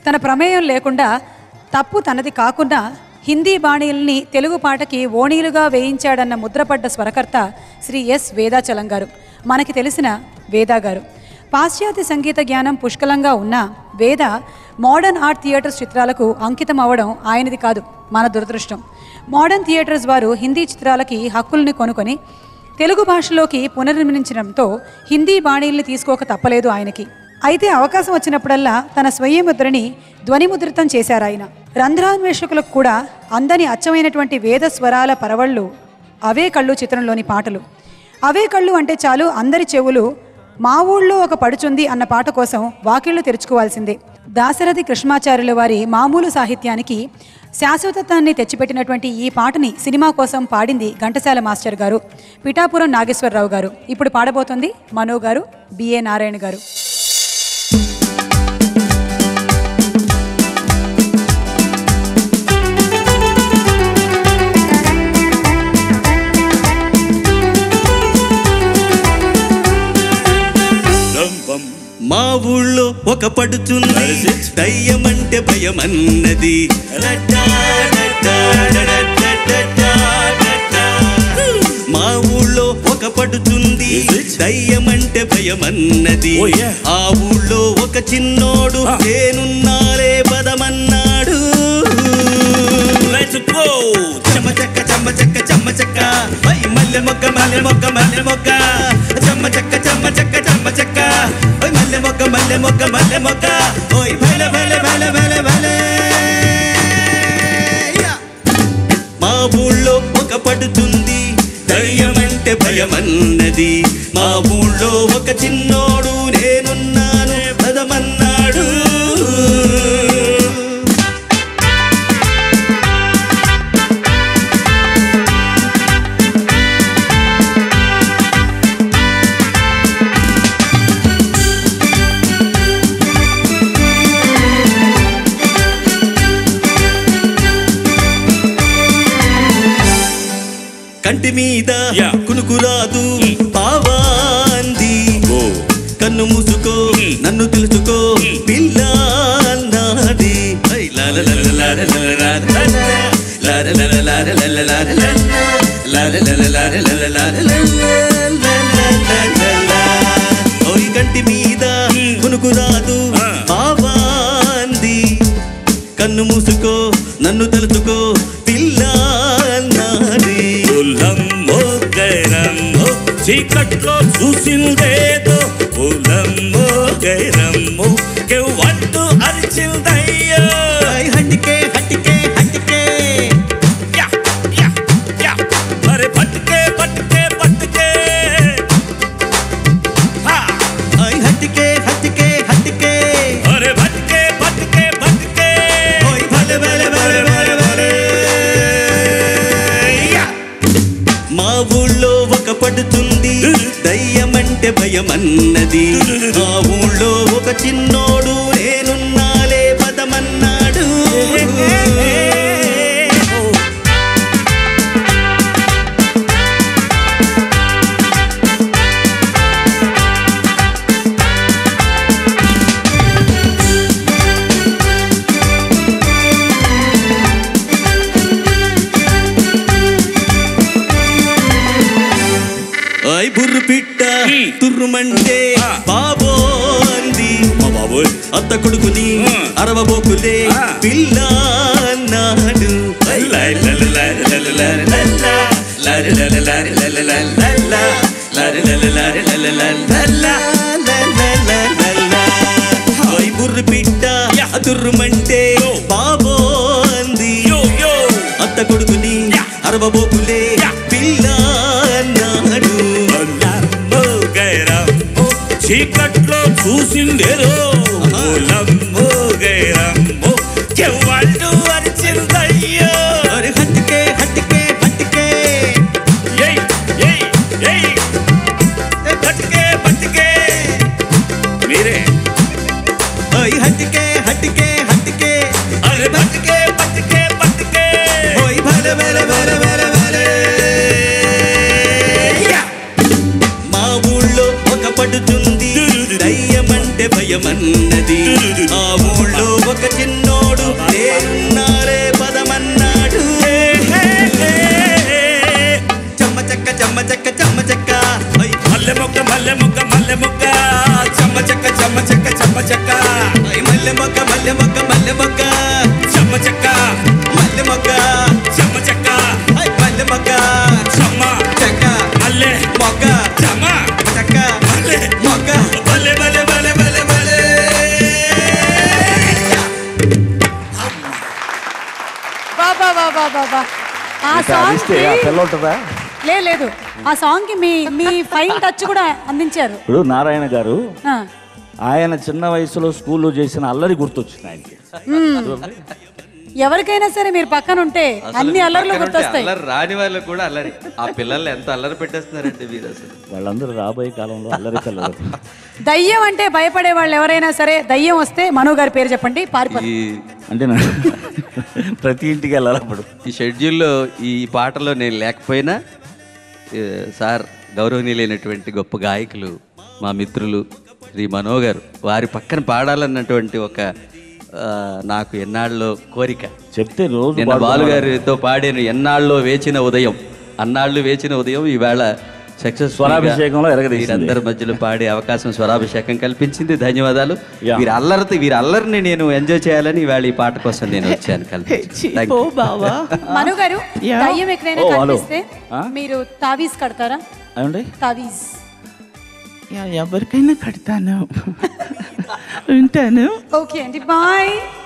తన ప్రమేయం లేకుండా తప్పు తనది కాకుండా హిందీ బాణీల్ని తెలుగు పాటకి ఓణీలుగా వేయించాడన్న ముద్రపడ్డ స్వరకర్త శ్రీ ఎస్ వేదాచలం గారు మనకి తెలిసిన వేదా గారు పాశ్చాత్య సంగీత జ్ఞానం పుష్కలంగా ఉన్న వేద మోడర్న్ ఆర్ట్ థియేటర్స్ చిత్రాలకు అంకితం అవ్వడం ఆయనది కాదు మన దురదృష్టం మోడర్న్ థియేటర్స్ వారు హిందీ చిత్రాలకి హక్కుల్ని కొనుకొని తెలుగు భాషలోకి పునర్నిర్మించడంతో హిందీ బాణీల్ని తీసుకోక తప్పలేదు ఆయనకి అయితే అవకాశం వచ్చినప్పుడల్లా తన స్వీయ ముద్రని ధ్వనిముద్రితం చేశారు ఆయన రంధ్రాన్వేషకులకు కూడా అందని అచ్చమైనటువంటి వేద స్వరాల పరవళ్ళు అవే కళ్ళు చిత్రంలోని పాటలు అవే కళ్ళు అంటే చాలు అందరి చెవులు మా ఊళ్ళో ఒక పడుచుంది అన్న పాట కోసం వాకిళ్లు తెరుచుకోవాల్సిందే దాశరథి కృష్ణాచార్యుల వారి మామూలు సాహిత్యానికి శాశ్వతత్వాన్ని తెచ్చిపెట్టినటువంటి ఈ పాటని సినిమా కోసం పాడింది ఘంటసాల మాస్టర్ గారు పిఠాపురం నాగేశ్వరరావు గారు ఇప్పుడు పాడబోతోంది మనో గారు బిఏ నారాయణ గారు మా ఊళ్ళో ఒక పడుచుంది దయ్యమంటే భయమన్నది మా ఊళ్ళో ఒక పడుచుంది దయ్యమంటే భయమన్నది Oh, yeah. ఆ ఊళ్ళో ఒక చిన్నోడు నేనున్నారే పదమన్నాడు Let's go! చెమ్మ చెక్క చెమ్మ చెక్క చెమ్మ చెక్క వై మల్లె మొక్క మల్లె మొక్క మల్లె మొక్క చెమ్మ చెక్క చెమ్మ చెక్క చెమ్మ చెక్క వై మల్లె మొక్క మల్లె మొక్క మల్లె మొక్క ఓయ్ భలే భలే భలే భలే భలే యా. మా ఊళ్ళో ఒక పడుతుంది దయ్యమంటే భయమన్నది మా ఊళ్ళో ఒక చిన్నోడు నేనున్నాను పదమన్నాడు కంటి మీద Yeah. కునుకురాదు పావాంది Oh. కన్ను మూసుకో నన్ను తెలుసుకో పిల్ల నాది ఐ లాల లాల లాల లాల లాల లాల. లాల లాల లాల లాల లాల లాల. లాల లాల లాల లాల లాల లాల. లాల లాల. ఓయ్ కంటి మీద కునుకురాదు Ah. పావాంది కన్ను మూసుకో నన్ను తలుచుకో పిల్ల నాది ఉల్లమ్మో గైరమ్మో చీకట్లో చూసిందేదో ఉల్లమ్మో గైరమ్మో కెవ్వంటూ అరిచిందయ్యో ఐ హటికే హటికే హటికే యా, యా, యా. అరే పట్టుకే పట్టుకే పట్టుకే హా. ఐ హటికే హటికే హటికే అరే పట్టుకే పట్టుకే పట్టుకే ఓయ్ భలే భలే భలే భలే భలే యా. మా ఊళ్ళో ఒక పడుతుంది దయ్యమంటే భయమన్నది ఆ ఊళ్ళో ఒక చిన్నోడు నేనున్నాలే పదమన్నాడు ఐ బుర్రు పిట్ట Hmm. తుర్రుమంటే Ah. బాబో అంది మా బాబోయ్ అత్త కొడుకుని Hmm. అరవబోకులే Ah. పిల్ల అన్నాడు ఐ లై లై లై లై లై లై లై లై. లారి లారి లారి లారి లారి లారి లారి లారి లారి లారి లారి లారి లారి ఓయ్ బుర్రు పిట్ట Yeah. తుర్రుమంటే Yo. బాబో అంది యో యో అత్త కొడుకుని Yeah. అరవబోకులే Yeah. పిల్ల అన్నాడు లమ్మో గైరమ్మో చీకట్లో చూసిందేరో లమ్మో గైరమ్మో చెవ్వాళ్ళు అరిచిందయ్యో అరే హట్టికే హట్టికే హట్టికే ఏయ్ ఏయ్ ఏయ్ పట్టుకే పట్టుకే మీరే ఓయ్ హట్టికే హట్టికే హట్టికే అరే పట్టుకే పట్టుకే పట్టుకే ఓయ్ భలే భలే భలే భలే భలే యా. మా ఊళ్ళో ఒక పడుతుంది దయ్యమంటే భయమన్నది ఆ చెమ్మ చెక్క చెమ్మ చెక్క ఐ మల్లె మొక్క మల్లె మొక్క మల్లె మొక్క చెమ్మ చెక్క మల్లె మొక్క చెమ్మ చెక్క ఐ మల్లె మొక్క చెమ్మ చెక్క మల్లె మొక్క చెమ్మ చెక్క మల్లె మొక్క బలే బలే బలే బలే బలే బాబా బాబా బాబా ఆ సాంగ్ అరిస్తే ఆ పిల్ల ఉంటుందా లే లేదు ఆ సాంగ్ కి మీ మీ ఫైన్ టచ్ కూడా అందించారు ఇప్పుడు నారాయణ గారు ఆ, ఆయన చిన్న వయసులో స్కూల్లో చేసిన అల్లరి గుర్తొచ్చింది ఆయనకి ఎవరికైనా సరే మీరు పక్కన ఉంటే అన్ని అల్లర్లు పక్కన ఉంటే గుర్తొస్తాయి అల్లరి రాని వాళ్ళు కూడా అల్లరి ఆ పిల్లల్ని ఎంత అల్లరి పెట్టేస్తున్నారంటే మీరు అసలు వాళ్ళందరూ రాబోయే కాలంలో అల్లరి పిల్లలు దయ్యం అంటే భయపడే వాళ్ళు ఎవరైనా సరే దయ్యం వస్తే మనో గారి పేరు చెప్పండి పారిపోతారు ఈ అంటే నా ప్రతి ఇంటికి వెళ్ళాలి అప్పుడు ఈ షెడ్యూల్లో ఈ పాటలో నేను లేకపోయినా ఏ, సార్ గౌరవనీయులైనటువంటి గొప్ప గాయకులు మా మిత్రులు శ్రీ మనో గారు వారి పక్కన పాడాలన్నటువంటి ఒక ఆ, నాకు ఎన్నాళ్ళలో కోరిక చెప్తే రోజు నిన్న బాలు గారితో పాడిన ఎన్నాళ్ళలో వేచిన ఉదయం అన్నాళ్ళు వేచిన ఉదయం ఈవేళ సక్సెస్ స్వరాభిషేకంలో ఎరగదీసింది. వీరందరి మధ్యలో పాడే అవకాశం స్వరాభిషేకం కల్పించింది ధన్యవాదాలు యా. వీరి అల్లరితో వీరి అల్లరిని నేను ఎంజాయ్ చేయాలని ఇవాళ ఈ పాట కోసం నేను వచ్చాను కలిపి మను గారు దయ్యం ఎక్కడైనా ఓ, హలో. కనిపిస్తే ఆ? మీరు తావీజ్ కడతారా ఏమండి తావీజ్ ఎవరికైనా కడతాను ఉంటాను ఓకే అండి బాయ్